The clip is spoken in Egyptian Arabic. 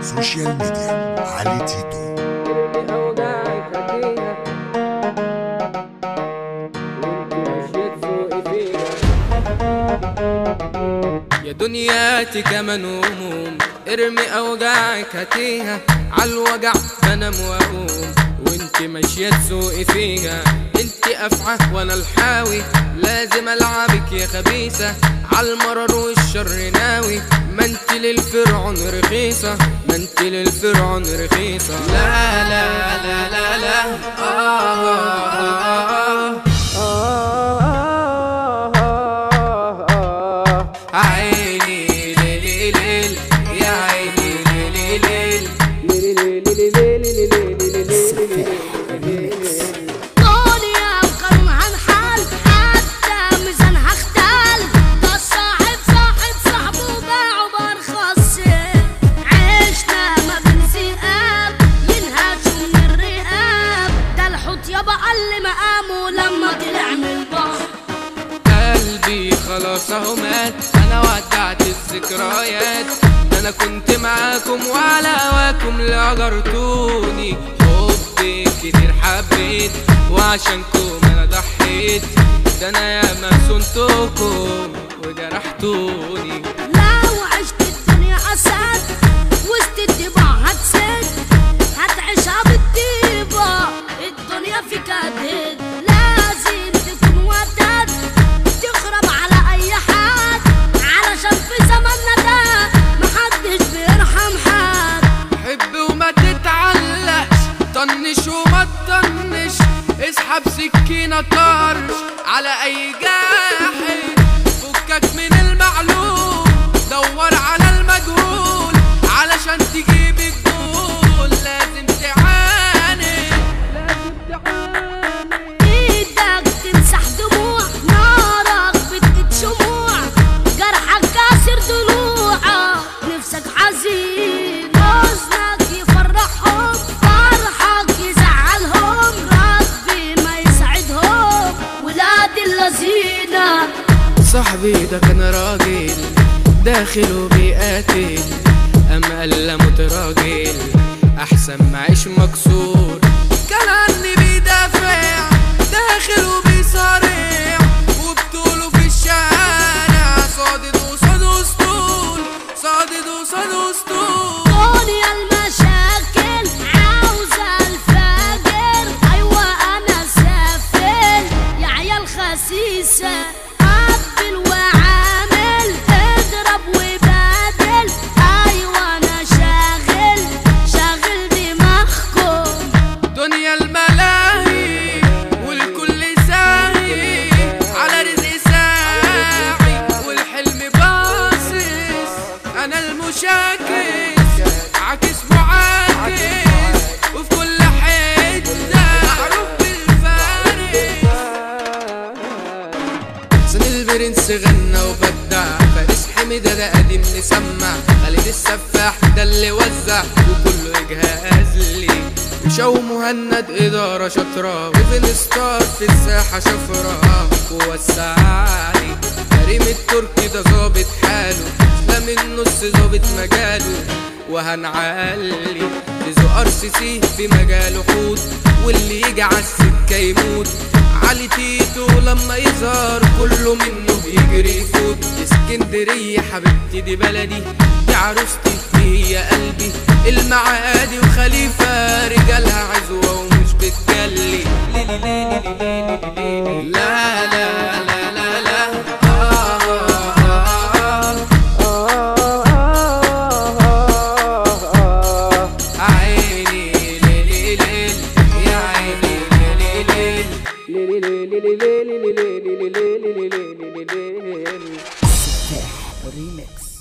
سوشيال ميديا علي تيتو ارمي اوجاعك هديها وانت مشيت ذوقي فيها يا دنياتي كمان هموم ارمي اوجاعك هاتيها عالوجع بنام واقوم وانت ماشية تسوقي فيها انت افعى وانا الحاوي لازم العبك يا خبيثة عالمرر والشر ناوي ما انت للفرعون رخيصة ما انت للفرعون رخيصة لا لا لا لا لا آه آه آه آه عيني ليل ليل يا عيني ليل ليل دنيا وقانونها انحل حتى ميزانها اختل ده الصاحب صاحب صاحبه باعه برخص عشنا ما بين ذئاب ينهشوا من الرقاب ده الحوت يابا قل مقامه لما طلع من البحر قلبي خلاص اهو مات انا ودعت الذكريات ده انا كنت معاكم وعلى هواكم اللي اجرتوني حبي كتير حبيت وعشانكم انا ضحيت ده انا ياما صنتكم وجرحتوني لو عشت الدنيا أسد وسط الطباع هتسد هتعيشها بالطيبة الدنيا فيك هتهد لازم تكون ودد تخرب على أي حد علشان في زماننا ده محدش بيرحم حد حب وما تتعلقش طنش وما تطنش اسحب سكينة طرش على اي جاحد فكك من المعلوم دور على المجهول علشان تجيب الجول لازم تعاند لازم تعاند ايدك تمسح دموع نارك بتقيد شموع جرحك كاسر ضلوعك نفسك حزين حزنك يفرحهم فرحك يزعلهم ربي ما يسعدهم ولاد اللذينه صاحبي ده كان راجل داخل وبيقاتل أما قال متراجل أحسن ما عيش مكسور كان عني بيدافع داخل وبيصارع وبطوله في الشارع صادد وصاد وسطول صادد وصاد وسطول دنيا المشاكل عاوزة الفاجر أيوة أنا سافل يا عيال خسيسة قبل وعامل اضرب وبادل أيوة أنا شاغل شاغل دماغكم دنيا الملاهي والكل ساهي على رزق ساعي والحلم باصص انا المشاكس عكس معاكس وفي كل حته معروف بالفارس حسن البرنس غنى وبدع فارس حميدة ده قديم مسمع خالد السفاح ده اللي وزع وكله يجهز لي وشو مهند إدارة شاطرة وفين ستار في الساحة شفرة ووسع علي كريم التركي ده ظابط حاله اسلام النص ظابط مجاله وهنعلي لزو ار سي سي في مجاله حوت واللي يجي على السكه يموت علي تيتو لما يظهر كله منه بيجري يفوت اسكندريه حبيبتي دي بلدي دي عروستي هي قلبي المعادي وخليفه رجالها عزوه ومش بتجلي ليلي ليلي ليلي ليلي لا لا لا لا لا آه آه آه عيني ليلي ليل يا عيني ليلي ليل ريميكس